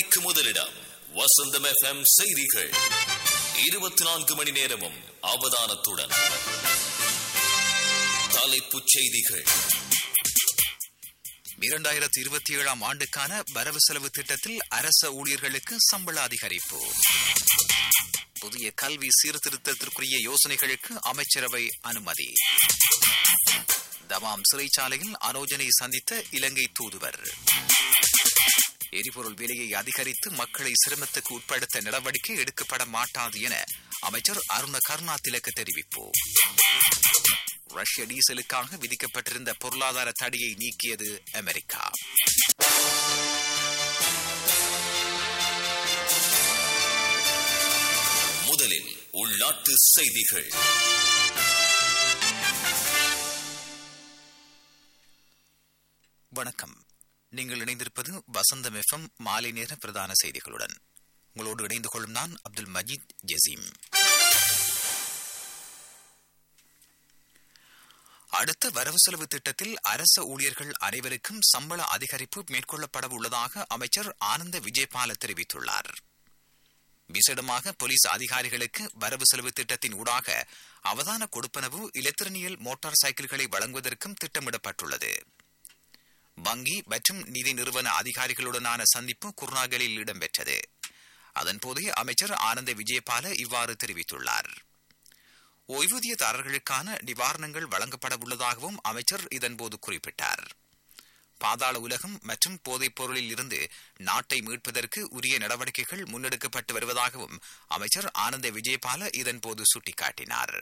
மணிக்கு முதலிடம் வசந்தம் எஃப்எம் செய்திகள் இருபத்தி நான்கு மணி நேரமும் அவதானத்துடன் தலைப்புச் செய்திகள் இரண்டாயிரத்தி இருபத்தி ஏழாம் ஆண்டுக்கான வரவு செலவு திட்டத்தில் அரச ஊழியர்களுக்கு சம்பள அதிகரிப்பு புதிய கல்வி சீர்திருத்தத்திற்குரிய யோசனைகளுக்கு அமைச்சரவை அனுமதி தமாம் சிறைச்சாலையில் அனோஜனை சந்தித்த இலங்கை தூதுவர் எரிபொருள் விலையை அதிகரித்து மக்களை சிரமத்துக்கு உட்படுத்த நடவடிக்கை எடுக்கப்பட மாட்டாது என அமைச்சர் அருண கருணா திலக்க தெரிவிப்பு ரஷ்ய டீசலுக்காக விதிக்கப்பட்டிருந்த பொருளாதார தடையை நீக்கியது அமெரிக்கா முதலில் உள்நாட்டு செய்திகள் வணக்கம் நீங்கள் இணைந்திருப்பது வசந்தம் எஃப்எம் மாலை நேர பிரதான செய்திகளுடன் உங்களோடு இணைந்து கொள்ளும் நான் அப்துல் மஜீத் ஜசீம் அடுத்த வரவு செலவு திட்டத்தில் அரச ஊழியர்கள் அனைவருக்கும் சம்பள அதிகரிப்பு மேற்கொள்ளப்பட உள்ளதாக அமைச்சர் ஆனந்த விஜயபால தெரிவித்துள்ளார் விசேடமாக போலீஸ் அதிகாரிகளுக்கு வரவு செலவு திட்டத்தின் ஊடாக அவதான கொடுப்பனவு இலத்திரனியல் மோட்டார் சைக்கிள்களை வழங்குவதற்கும் திட்டமிடப்பட்டுள்ளது வங்கி மற்றும் நிதி நிறுவன அதிகாரிகளுடனான சந்திப்பு குருநாகலில் இடம்பெற்றது அதன்போதே அமைச்சர் ஆனந்த விஜயபால இவ்வாறு தெரிவித்துள்ளார் ஓய்வூதியதாரர்களுக்கான நிவாரணங்கள் வழங்கப்பட உள்ளதாகவும் அமைச்சர் இதன்போது குறிப்பிட்டார் பாதாள உலகம் மற்றும் போதைப் பொருளில் இருந்து நாட்டை மீட்பதற்கு உரிய நடவடிக்கைகள் முன்னெடுக்கப்பட்டு வருவதாகவும் அமைச்சர் ஆனந்த விஜயபால இதன்போது சுட்டிக்காட்டினார்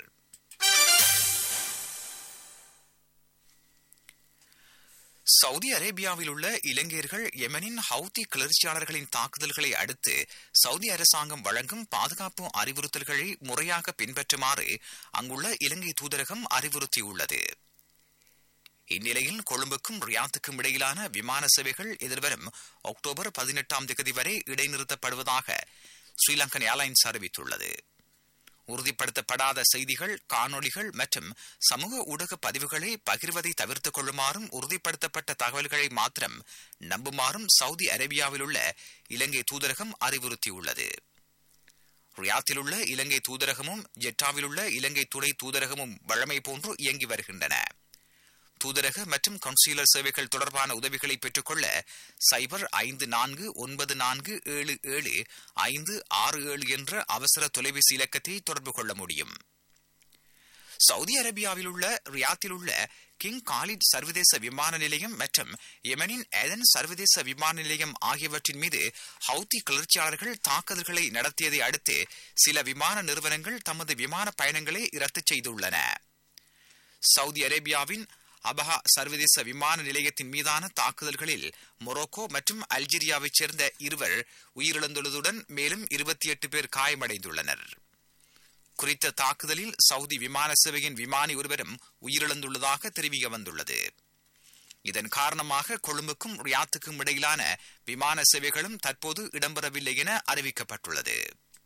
சவுதி அரேபியாவில் உள்ள இலங்கையர்கள் யெமனின் ஹவுதி கிளர்ச்சியாளர்களின் தாக்குதல்களை அடுத்து சவுதி அரசாங்கம் வழங்கும் பாதுகாப்பு அறிவுறுத்தல்களை முறையாக பின்பற்றுமாறு அங்குள்ள இலங்கை தூதரகம் அறிவுறுத்தியுள்ளது இந்நிலையில் கொழும்புக்கும் ரியாத்துக்கும் இடையிலான விமான சேவைகள் எதிர்வரும் அக்டோபர் பதினெட்டாம் தேதி வரை இடைநிறுத்தப்படுவதாக ஸ்ரீலங்கன் ஏர்லைன்ஸ் அறிவித்துள்ளது உறுதிப்படுத்தப்படாத செய்திகள் காணொளிகள் மற்றும் சமூக ஊடக பதிவுகளை பகிர்வதை தவிர்த்துக் கொள்ளுமாறும் உறுதிப்படுத்தப்பட்ட தகவல்களை மாத்திரம் நம்புமாறும் சவுதி அரேபியாவில் உள்ள இலங்கை தூதரகம் அறிவுறுத்தியுள்ளது ரியாத்தில் உள்ள இலங்கை தூதரகமும் ஜெட்டாவில் உள்ள இலங்கை துணை தூதரகமும் வழமை போன்று இயங்கி வருகின்றன தூதரக மற்றும் கவுன்சிலர் சேவைகள் தொடர்பான உதவிகளை பெற்றுக்கொள்ள சைபர் ஐந்து நான்கு ஒன்பது நான்கு ஏழு ஏழு ஐந்து ஆறு ஏழு என்ற அவசர தொலைபேசி இலக்கத்தை தொடர்பு கொள்ள முடியும் சவுதி அரேபியாவில் உள்ள ரியாத்தில் உள்ள கிங் காலிட் சர்வதேச விமான நிலையம் மற்றும் யெமனின் ஏதன் சர்வதேச விமான நிலையம் ஆகியவற்றின் மீது ஹவுதி கிளர்ச்சியாளர்கள் தாக்குதல்களை நடத்தியதை அடுத்து சில விமான நிறுவனங்கள் தமது விமான பயணங்களை ரத்து செய்துள்ளன சவுதி அரேபியாவின் அபஹா சர்வதேச விமான நிலையத்தின் மீதான தாக்குதல்களில் மொரோக்கோ மற்றும் அல்ஜீரியாவைச் சேர்ந்த இருவர் உயிரிழந்துள்ளதுடன் மேலும் இருபத்தி எட்டு பேர் காயமடைந்துள்ளனர் குறித்த தாக்குதலில் சவுதி விமான சேவையின் விமானி ஒருவரும் உயிரிழந்துள்ளதாக தெரிவிக்க வந்துள்ளது இதன் காரணமாக கொழும்புக்கும் ரியாத்துக்கும் இடையிலான விமான சேவைகளும் தற்போது இடம்பெறவில்லை என அறிவிக்கப்பட்டுள்ளது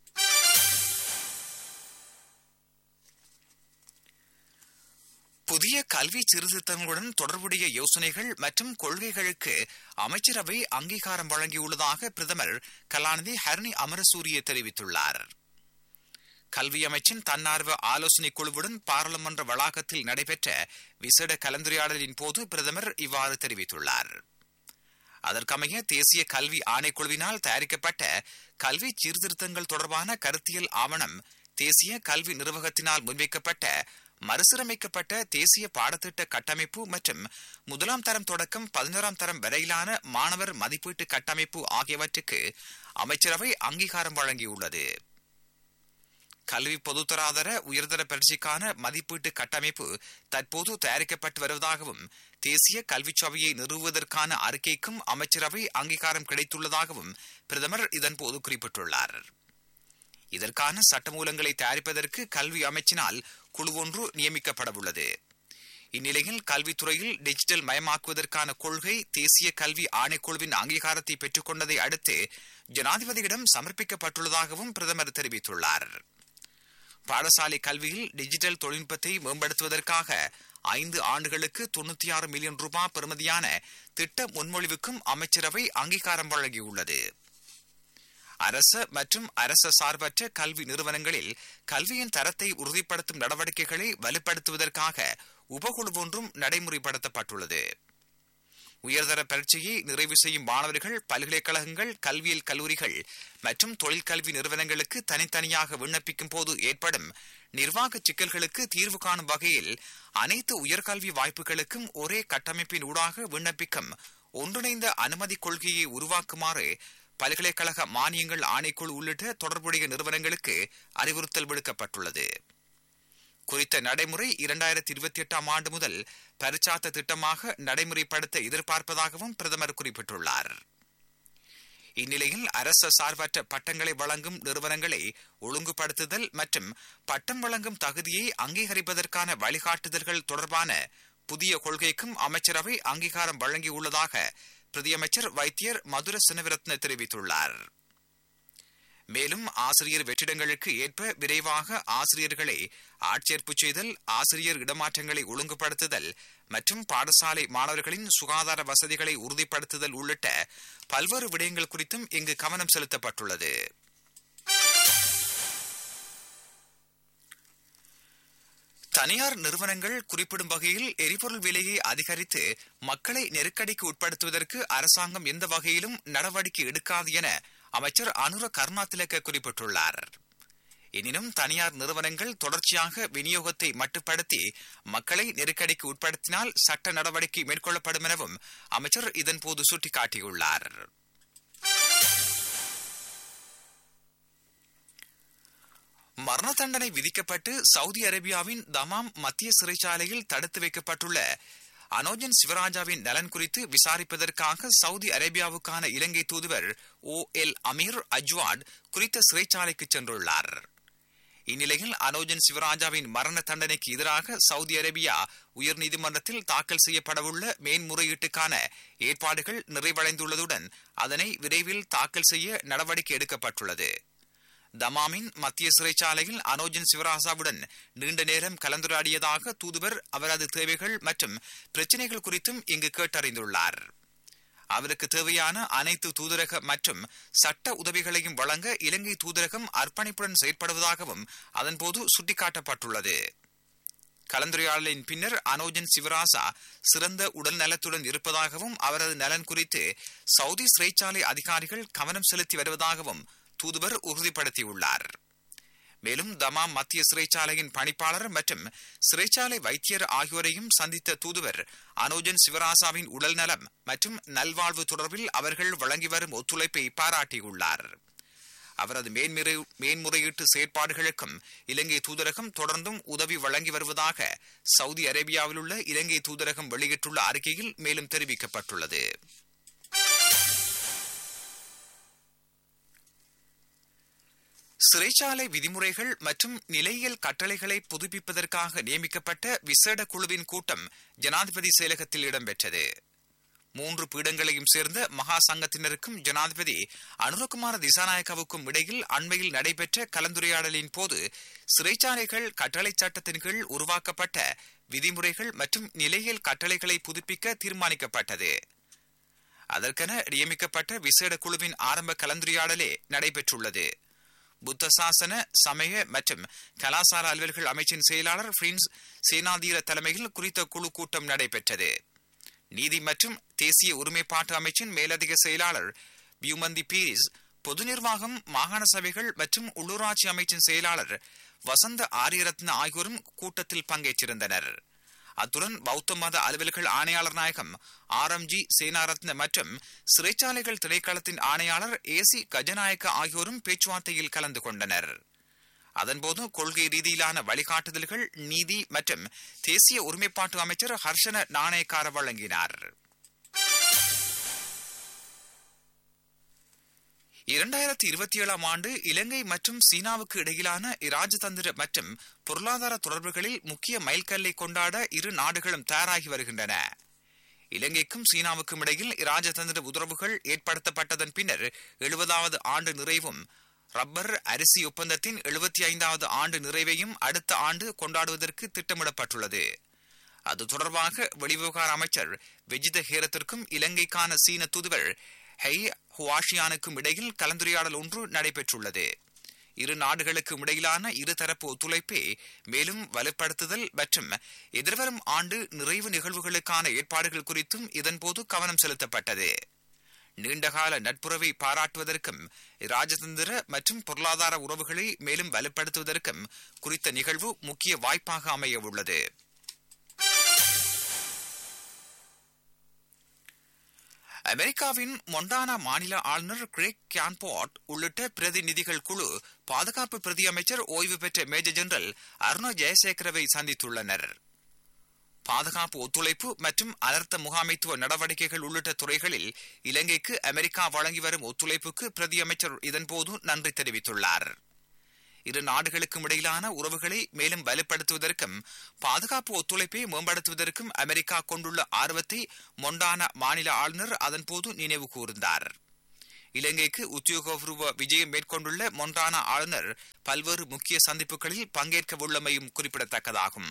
புதிய கல்வி சீர்திருத்தங்களுடன் தொடர்புடைய யோசனைகள் மற்றும் கொள்கைகளுக்கு அமைச்சரவை அங்கீகாரம் வழங்கியுள்ளதாக பிரதமர் கலாநிதி ஹரணி அமரசூரிய தெரிவித்துள்ளார் கல்வி அமைச்சின் தன்னார்வ ஆலோசனை குழுவுடன் பாராளுமன்ற வளாகத்தில் நடைபெற்ற விசேட கலந்துரையாடலின் போது பிரதமர் இவ்வாறு தெரிவித்துள்ளார் அதற்கமைய தேசிய கல்வி ஆணைக்குழுவினால் தயாரிக்கப்பட்ட கல்வி சீர்திருத்தங்கள் தொடர்பான கருத்தியல் ஆவணம் தேசிய கல்வி நிர்வாகத்தினால் முன்வைக்கப்பட்ட மறுசீரமைக்கப்பட்ட தேசிய பாடத்திட்ட கட்டமைப்பு மற்றும் முதலாம் தரம் தொடக்கம் பதினோராம் தரம் வரையிலான மாணவர் மதிப்பீட்டு கட்டமைப்பு ஆகியவற்றுக்கு அமைச்சரவை அங்கீகாரம் வழங்கியுள்ளது கல்வி பொதுத்தராதர உயர்தர பரீட்சைக்கான மதிப்பீட்டு கட்டமைப்பு தற்போது தயாரிக்கப்பட்டு வருவதாகவும் தேசிய கல்விச் சபையை நிறுவுவதற்கான அறிக்கைக்கும் அமைச்சரவை அங்கீகாரம் கிடைத்துள்ளதாகவும் பிரதமர் இதன்போது குறிப்பிட்டுள்ளார் இதற்கான சட்டமூலங்களை தயாரிப்பதற்கு கல்வி அமைச்சினால் குழு ஒன்று நியமிக்கப்படவுள்ளது இந்நிலையில் கல்வித்துறையில் டிஜிட்டல் மயமாக்குவதற்கான கொள்கை தேசிய கல்வி ஆணைக்குழுவின் அங்கீகாரத்தை பெற்றுக்கொண்டதை அடுத்து ஜனாதிபதியிடம் சமர்ப்பிக்கப்பட்டுள்ளதாகவும் பிரதமர் தெரிவித்துள்ளார் பாடசாலை கல்வியில் டிஜிட்டல் தொழில்நுட்பத்தை மேம்படுத்துவதற்காக ஐந்து ஆண்டுகளுக்கு தொண்ணூத்தி ஆறு மில்லியன் ரூபாய் பெறுமதியான திட்ட முன்மொழிவுக்கும் அமைச்சரவை அங்கீகாரம் வழங்கியுள்ளது அரச மற்றும் அரச சார்பற்ற கல்வி நிறுவனங்களில் கல்வியின் தரத்தை உறுதிப்படுத்தும் நடவடிக்கைகளை வலுப்படுத்துவதற்காக உபகுழு ஒன்றும் நடைமுறைப்படுத்தப்பட்டுள்ளது உயர்தர பரீட்சையை நிறைவு செய்யும் மாணவர்கள் பல்கலைக்கழகங்கள் கல்வியல் கல்லூரிகள் மற்றும் தொழிற்கல்வி நிறுவனங்களுக்கு தனித்தனியாக விண்ணப்பிக்கும் போது ஏற்படும் நிர்வாக சிக்கல்களுக்கு தீர்வு காணும் வகையில் அனைத்து உயர்கல்வி வாய்ப்புகளுக்கும் ஒரே கட்டமைப்பின் ஊடாக விண்ணப்பிக்கும் ஒன்றிணைந்த அனுமதி கொள்கையை உருவாக்குமாறு பல்கலைக்கழக மானியங்கள் ஆணைக்குழு உள்ளிட்ட தொடர்புடைய நிறுவனங்களுக்கு அறிவுறுத்தல் விடுக்கப்பட்டுள்ளது குறித்த நடைமுறை இரண்டாயிரத்தி இருபத்தி எட்டாம் ஆண்டு முதல் பரிச்சாத்த திட்டமாக நடைமுறைப்படுத்த எதிர்பார்ப்பதாகவும் பிரதமர் குறிப்பிட்டுள்ளார் இந்நிலையில் அரச சார்பற்ற பட்டங்களை வழங்கும் நிறுவனங்களை ஒழுங்குபடுத்துதல் மற்றும் பட்டம் வழங்கும் தகுதியை அங்கீகரிப்பதற்கான வழிகாட்டுதல்கள் தொடர்பான புதிய கொள்கைக்கும் அமைச்சரவை அங்கீகாரம் வழங்கியுள்ளதாக பிரதியமைச்சர் வைத்தியர் மதுர சினவிரத்ன தெரிவித்துள்ளார் மேலும் ஆசிரியர் வெற்றிடங்களுக்கு ஏற்ப விரைவாக ஆசிரியர்களை ஆட்சேர்ப்பு செய்தல் ஆசிரியர் இடமாற்றங்களை ஒழுங்குபடுத்துதல் மற்றும் பாடசாலை மாணவர்களின் சுகாதார வசதிகளை உறுதிப்படுத்துதல் உள்ளிட்ட பல்வேறு விடயங்கள் குறித்தும் இங்கு கவனம் செலுத்தப்பட்டுள்ளது தனியார் நிறுவனங்கள் குறிப்பிடும் வகையில் எரிபொருள் விலையை அதிகரித்து மக்களை நெருக்கடிக்கு உட்படுத்துவதற்கு அரசாங்கம் எந்த வகையிலும் நடவடிக்கை எடுக்காது என அமைச்சர் அனுர கருணாதிலக்க குறிப்பிட்டுள்ளார் எனினும் தனியார் நிறுவனங்கள் தொடர்ச்சியாக விநியோகத்தை மட்டுப்படுத்தி மக்களை நெருக்கடிக்கு உட்படுத்தினால் சட்ட நடவடிக்கை மேற்கொள்ளப்படும் எனவும் அமைச்சர் இதன்போது சுட்டிக்காட்டியுள்ளார் மரண தண்டனை விதிக்கப்பட்டு சவுதி அரேபியாவின் தமாம் மத்திய சிறைச்சாலையில் தடுத்து வைக்கப்பட்டுள்ள அனோஜன் சிவராஜாவின் நலன் குறித்து விசாரிப்பதற்காக சவுதி அரேபியாவுக்கான இலங்கை தூதுவர் ஓ எல் அமீர் அஜ்வாட் குறித்த சிறைச்சாலைக்கு சென்றுள்ளார் இந்நிலையில் அனோஜன் சிவராஜாவின் மரண தண்டனைக்கு எதிராக சவுதி அரேபியா உயர்நீதிமன்றத்தில் தாக்கல் செய்யப்படவுள்ள மேன்முறையீட்டுக்கான ஏற்பாடுகள் நிறைவடைந்துள்ளதுடன் அதனை விரைவில் தாக்கல் செய்ய நடவடிக்கை எடுக்கப்பட்டுள்ளது தமாமின் மத்திய சிறைச்சாலையில் அனோஜன் சிவராசாவுடன் நீண்ட நேரம் கலந்துரையாடியதாக தூதுவர் அவரது தேவைகள் மற்றும் பிரச்சினைகள் குறித்தும் இங்கு கேட்டறிந்துள்ளார் அவருக்கு தேவையான அனைத்து தூதரக மற்றும் சட்ட உதவிகளையும் வழங்க இலங்கை தூதரகம் அர்ப்பணிப்புடன் செயற்படுவதாகவும் அதன்போது சுட்டிக்காட்டப்பட்டுள்ளது கலந்துரையாடலின் பின்னர் அனோஜன் சிவராசா சிறந்த உடல் நலத்துடன் இருப்பதாகவும் அவரது நலன் குறித்து சவுதி சிறைச்சாலை அதிகாரிகள் கவனம் செலுத்தி வருவதாகவும் தூதுவர் உறுதிப்படுத்தியுள்ளார் மேலும் தமாம் மத்திய சிறைச்சாலையின் பணிப்பாளர் மற்றும் சிறைச்சாலை வைத்தியர் ஆகியோரையும் சந்தித்த தூதுவர் அனோஜன் சிவராசாவின் உடல் நலம் மற்றும் நல்வாழ்வு தொடர்பில் அவர்கள் வழங்கி வரும் ஒத்துழைப்பை பாராட்டியுள்ளார் அவரது மேன்முறை மேன்முறையீட்டு செயற்பாடுகளுக்கும் இலங்கை தூதரகம் தொடர்ந்தும் உதவி வழங்கி வருவதாக சவுதி அரேபியாவில் உள்ள இலங்கை தூதரகம் வெளியிட்டுள்ள அறிக்கையில் மேலும் தெரிவிக்கப்பட்டுள்ளது சிறைச்சாலை விதிமுறைகள் மற்றும் நிலையியல் கட்டளைகளை புதுப்பிப்பதற்காக நியமிக்கப்பட்ட விசேட குழுவின் கூட்டம் ஜனாதிபதி செயலகத்தில் இடம்பெற்றது மூன்று பீடங்களையும் சேர்ந்த மகா சங்கத்தினருக்கும் ஜனாதிபதி அனுரகுமார திசாநாயக்காவுக்கும் இடையில் அண்மையில் நடைபெற்ற கலந்துரையாடலின் போது சிறைச்சாலைகள் கட்டளை சட்டத்தின் கீழ் உருவாக்கப்பட்ட விதிமுறைகள் மற்றும் நிலையியல் கட்டளைகளை புதுப்பிக்க தீர்மானிக்கப்பட்டது அதற்கென நியமிக்கப்பட்ட விசேட குழுவின் ஆரம்ப கலந்துரையாடலே நடைபெற்றுள்ளது புத்த சாசன சமய மற்றும் கலாசார அலுவல்கள் அமைச்சின் செயலாளர் பிரின்ஸ் சேனாதீர தலைமையில் குறித்த குழு கூட்டம் நடைபெற்றது நீதி மற்றும் தேசிய ஒருமைப்பாட்டு அமைச்சின் மேலதிக செயலாளர் பியூமந்தி பீரிஸ் பொது நிர்வாகம் மாகாண சபைகள் மற்றும் உள்ளூராட்சி அமைச்சின் செயலாளர் வசந்த ஆரியரத்ன ஆகியோரும் கூட்டத்தில் பங்கேற்றிருந்தனர் அத்துடன் பௌத்த மத அலுவல்கள் ஆணையாளர் நாயகம் ஆர் எம் ஜி சேனாரத்ன மற்றும் சிறைச்சாலைகள் திணைக்களத்தின் ஆணையாளர் ஏ சி கஜநாயக்க ஆகியோரும் பேச்சுவார்த்தையில் கலந்து கொண்டனர் அதன்போது கொள்கை ரீதியிலான வழிகாட்டுதல்கள் நீதி மற்றும் தேசிய ஒருமைப்பாட்டு அமைச்சர் ஹர்ஷன நாணயக்கார வழங்கினார் இரண்டாயிரத்தி இருபத்தி ஏழாம் ஆண்டு இலங்கை மற்றும் சீனாவுக்கு இடையிலான இராஜதந்திர மற்றும் பொருளாதார தொடர்புகளில் முக்கிய மைல்கல்லை கொண்டாட இரு நாடுகளும் தயாராகி வருகின்றன இலங்கைக்கும் சீனாவுக்கும் இடையில் இராஜதந்திர உறவுகள் ஏற்படுத்தப்பட்டதன் பின்னர் எழுபதாவது ஆண்டு நிறைவும் ரப்பர் அரிசி ஒப்பந்தத்தின் எழுபத்தி ஐந்தாவது ஆண்டு நிறைவையும் அடுத்த ஆண்டு கொண்டாடுவதற்கு திட்டமிடப்பட்டுள்ளது அது தொடர்பாக வெளிவிவகார அமைச்சர் வெஜித ஹேரத்திற்கும் இலங்கைக்கான சீன தூதுவர் ஹெய் ஹுவாஷியானுக்கும் இடையில் கலந்துரையாடல் ஒன்று நடைபெற்றுள்ளது இரு நாடுகளுக்கும் இடையிலான இருதரப்பு ஒத்துழைப்பை மேலும் வலுப்படுத்துதல் மற்றும் எதிர்வரும் ஆண்டு நிறைவு நிகழ்வுகளுக்கான ஏற்பாடுகள் குறித்தும் இதன்போது கவனம் செலுத்தப்பட்டது நீண்டகால நட்புறவை பாராட்டுவதற்கும் ராஜதந்திர மற்றும் பொருளாதார உறவுகளை மேலும் வலுப்படுத்துவதற்கும் குறித்த நிகழ்வு முக்கிய வாய்ப்பாக அமைய உள்ளது அமெரிக்காவின் மொண்டானா மாநில ஆளுநர் கிரேக் கேன்போர்ட் உள்ளிட்ட பிரதிநிதிகள் குழு பாதுகாப்பு பிரதி அமைச்சர் ஓய்வு பெற்ற மேஜர் ஜெனரல் அருணா ஜெயசேகரவை சந்தித்துள்ளனர் பாதுகாப்பு ஒத்துழைப்பு மற்றும் அனர்த்த முகாமைத்துவ நடவடிக்கைகள் உள்ளிட்ட துறைகளில் இலங்கைக்கு அமெரிக்கா வழங்கி வரும் ஒத்துழைப்புக்கு பிரதி அமைச்சர் இதன்போது நன்றி தெரிவித்துள்ளார் இரு நாடுகளுக்கும் இடையிலான உறவுகளை மேலும் வலுப்படுத்துவதற்கும் பாதுகாப்பு ஒத்துழைப்பை மேம்படுத்துவதற்கும் அமெரிக்கா கொண்டுள்ள ஆர்வத்தை மொண்டானா மாநில ஆளுநர் அதன்போது நினைவு கூர்ந்தார் இலங்கைக்கு உத்தியோகபூர்வ விஜயம் மேற்கொண்டுள்ள மொண்டானா ஆளுநர் பல்வேறு முக்கிய சந்திப்புகளில் பங்கேற்க உள்ளமையும் குறிப்பிடத்தக்கதாகும்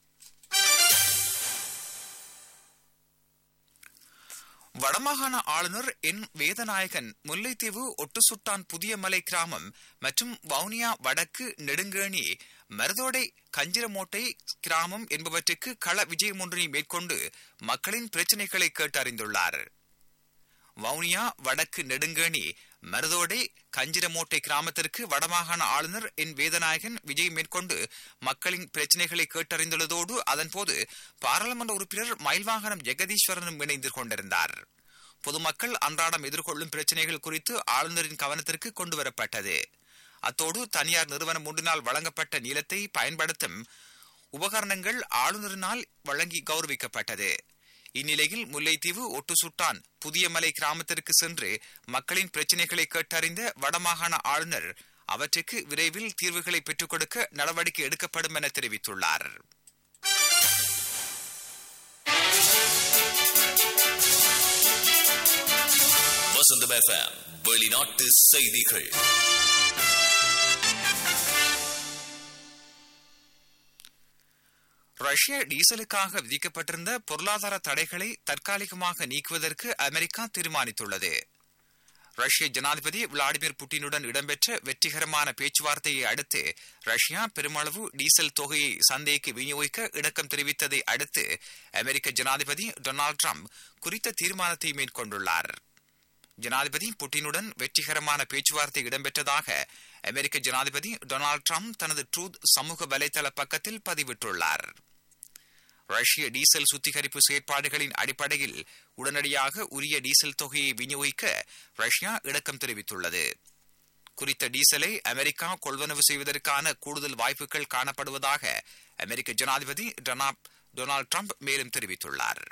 வடமாகாண ஆளுநர் என் வேதநாயகன் முல்லைத்தீவு ஒட்டுசுட்டான் புதிய மலை கிராமம் மற்றும் வவுனியா வடக்கு நெடுங்கேணி மருதோடை கஞ்சிரமோட்டை கிராமம் என்பவற்றுக்கு கள விஜயம் ஒன்றினை மேற்கொண்டு மக்களின் பிரச்சினைகளை கேட்டறிந்துள்ளார் வவுனியா வடக்கு நெடுங்கேணி மருதோடை கஞ்சிரமோட்டை கிராமத்திற்கு வடமாகாண ஆளுநர் என் வேதநாயகன் விஜய் மேற்கொண்டு மக்களின் பிரச்சினைகளை கேட்டறிந்துள்ளதோடு அதன்போது பாராளுமன்ற உறுப்பினர் மயில்வாகனம் ஜெகதீஸ்வரனும் இணைந்து கொண்டிருந்தார் பொதுமக்கள் அன்றாடம் எதிர்கொள்ளும் பிரச்சினைகள் குறித்து ஆளுநரின் கவனத்திற்கு கொண்டுவரப்பட்டது அத்தோடு தனியார் நிறுவனம் ஒன்றினால் வழங்கப்பட்ட நீளத்தை பயன்படுத்தும் உபகரணங்கள் ஆளுநரினால் வழங்கி கௌரவிக்கப்பட்டது இந்நிலையில் முல்லைத்தீவு ஒட்டுசுட்டான் புதிய மலை கிராமத்திற்கு சென்று மக்களின் பிரச்சினைகளை கேட்டறிந்த வடமாகாண ஆளுநர் அவற்றுக்கு விரைவில் தீர்வுகளை பெற்றுக் கொடுக்க நடவடிக்கை எடுக்கப்படும் என தெரிவித்துள்ளார் வசந்தம் எஃப்எம் வெளிநாட்டு செய்திகள் ரஷ்ய டீசலுக்காக விதிக்கப்பட்டிருந்த பொருளாதார தடைகளை தற்காலிகமாக நீக்குவதற்கு அமெரிக்கா தீர்மானித்துள்ளது ரஷ்ய ஜனாதிபதி விளாடிமிர் புட்டினுடன் இடம்பெற்ற வெற்றிகரமான பேச்சுவார்த்தையை அடுத்து ரஷ்யா பெருமளவு டீசல் தொகையை சந்தைக்கு விநியோகிக்க இணக்கம் தெரிவித்ததை அடுத்து அமெரிக்க ஜனாதிபதி டொனால்டு டிரம்ப் குறித்த தீர்மானத்தை மேற்கொண்டுள்ளார் ஜனாதிபதி புட்டினுடன் வெற்றிகரமான பேச்சுவார்த்தை இடம்பெற்றதாக அமெரிக்க ஜனாதிபதி டொனால்டு டிரம்ப் தனது ட்ரூத் சமூக வலைதள பக்கத்தில் பதிவிட்டுள்ளார் ரஷ்ய டீசல் சுத்திகரிப்பு செயற்பாடுகளின் அடிப்படையில் உடனடியாக உரிய டீசல் தொகையை விநியோகிக்க ரஷ்யா இணக்கம் தெரிவித்துள்ளது குறித்த டீசலை அமெரிக்கா கொள்வனவு செய்வதற்கான கூடுதல் வாய்ப்புகள் காணப்படுவதாக அமெரிக்க ஜனாதிபதி டொனால்டு டிரம்ப் மேலும் தெரிவித்துள்ளார்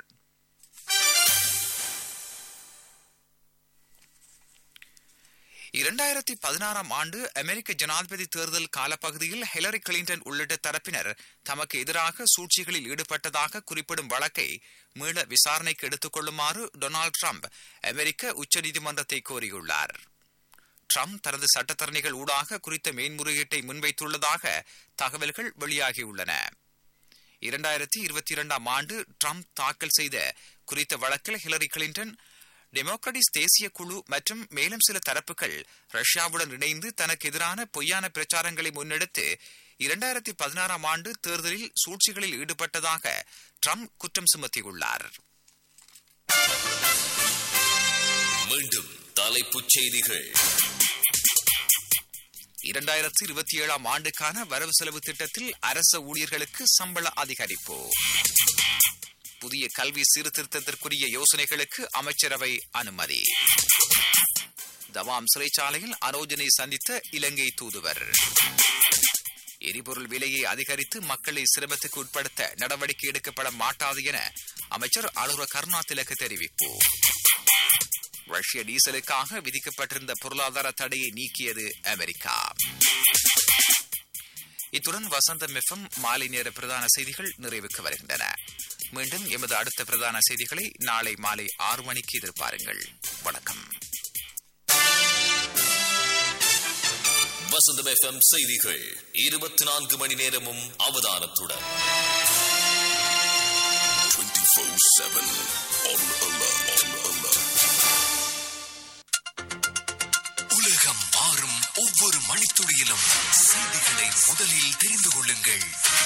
இரண்டாயிரத்தி பதினாறாம் ஆண்டு அமெரிக்க ஜனாதிபதி தேர்தல் காலப்பகுதியில் ஹிலரி கிளின்டன் உள்ளிட்ட தரப்பினர் தமக்கு எதிராக சூழ்ச்சிகளில் ஈடுபட்டதாக குறிப்பிடும் வழக்கை மீள விசாரணைக்கு எடுத்துக் கொள்ளுமாறு டொனால்டு டிரம்ப் அமெரிக்க உச்சநீதிமன்றத்தை கோரியுள்ளார் டிரம்ப் தனது சட்டத்தரணிகள் ஊடாக குறித்த மேன்முறையீட்டை முன்வைத்துள்ளதாக தகவல்கள் வெளியாகியுள்ளன இரண்டாயிரத்தி இருபத்தி இரண்டாம் ஆண்டு டிரம்ப் தாக்கல் செய்த குறித்த வழக்கில் ஹிலரி கிளின்டன் டெமோக்ரட்டிஸ் தேசிய குழு மற்றும் மேலும் சில தரப்புகள் ரஷ்யாவுடன் இணைந்து தனக்கு எதிரான பொய்யான பிரச்சாரங்களை முன்னெடுத்து இரண்டாயிரத்தி பதினாறாம் ஆண்டு தேர்தலில் சூழ்ச்சிகளில் ஈடுபட்டதாக ட்ரம்ப் குற்றம் சுமத்தியுள்ளார் மீண்டும் தலைப்புச் செய்திகள் இரண்டாயிரத்தி இருபத்தி ஏழாம் ஆண்டுக்கான வரவு செலவு திட்டத்தில் அரச ஊழியர்களுக்கு சம்பள அதிகரிப்பு புதிய கல்வி சீர்திருத்தத்திற்குரிய யோசனைகளுக்கு அமைச்சரவை அனுமதி தவாம் சிறைச்சாலையில் அரோஜனை சந்தித்த இலங்கை தூதுவர் எரிபொருள் விலையை அதிகரித்து மக்களை சிரமத்துக்கு உட்படுத்த நடவடிக்கை எடுக்கப்பட மாட்டாது என அமைச்சர் அனுர கருணா திலக்கு தெரிவிப்பு ரஷ்ய டீசலுக்காக விதிக்கப்பட்டிருந்த பொருளாதார தடையை நீக்கியது அமெரிக்கா இத்துடன் வசந்தம் எஃப்எம் மாலை நேர பிரதான செய்திகள் நிறைவுக்கு வருகின்றன மீண்டும் எமது அடுத்த பிரதான செய்திகளை நாளை மாலை ஆறு மணிக்கு எதிர்பாருங்கள் வணக்கம் வசந்தம் எஃப்எம் செய்திகள் இருபத்தி நான்கு மணி நேரமும் அவதானத்துடன் 24-7 on alert. On alert. ஒவ்வொரு மணித்துளியிலும் செய்திகளை முதலில் தெரிந்து கொள்ளுங்கள்